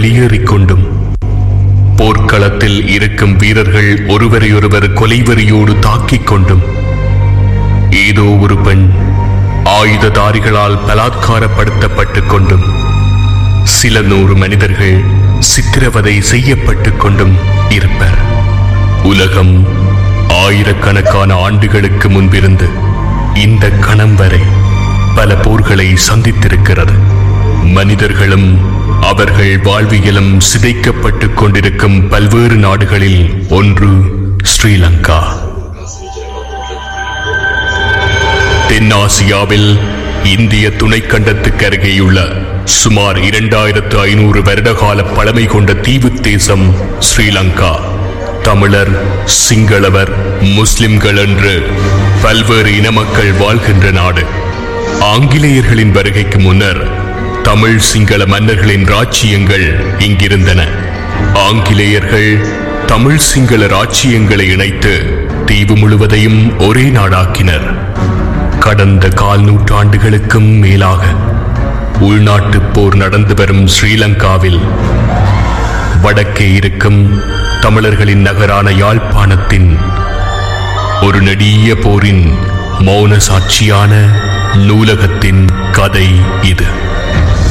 வெளியேறிக் கொண்டும் போர்க்களத்தில் இருக்கும் வீரர்கள் ஒருவரையொருவர் கொலைவெறியோடு தாக்கிக் கொண்டும் ஏதோ ஒரு பெண் ஆயுததாரிகளால் பலாத்காரப்படுத்தப்பட்டுக் கொண்டும் சில நூறு மனிதர்கள் சித்திரவதை செய்யப்பட்டுக் கொண்டும் இருப்பர் உலகம் ஆயிரக்கணக்கான ஆண்டுகளுக்கு முன்பிருந்து இந்த கணம் வரை பல போர்களை சந்தித்திருக்கிறது மனிதர்களும் அவர்கள் வாழ்வியலும் சிதைக்கப்பட்டுக் கொண்டிருக்கும் பல்வேறு நாடுகளில் ஒன்று ஸ்ரீலங்கா தென்னாசியாவில் இந்திய துணைக்கண்டத்துக்கு அருகேயுள்ள சுமார் இரண்டாயிரத்து ஐநூறு வருடகால பழமை கொண்ட தீவு தேசம் ஸ்ரீலங்கா தமிழர் சிங்களவர் முஸ்லிம்கள் என்று பல்வேறு இன மக்கள் வாழ்கின்ற நாடு ஆங்கிலேயர்களின் வருகைக்கு முன்னர் தமிழ் சிங்கள மன்னர்களின் ராச்சியங்கள் இங்கிருந்தன ஆங்கிலேயர்கள் தமிழ் சிங்கள ராச்சியங்களை இணைத்து தீவு முழுவதையும் ஒரே நாடாக்கினர் கடந்த கால் நூற்றாண்டுகளுக்கும் மேலாக உள்நாட்டுப் போர் நடந்து வரும் ஸ்ரீலங்காவில் வடக்கே இருக்கும் தமிழர்களின் நகரான யாழ்ப்பாணத்தின் ஒரு நெடிய போரின் மௌன சாட்சியான நூலகத்தின் கதை இது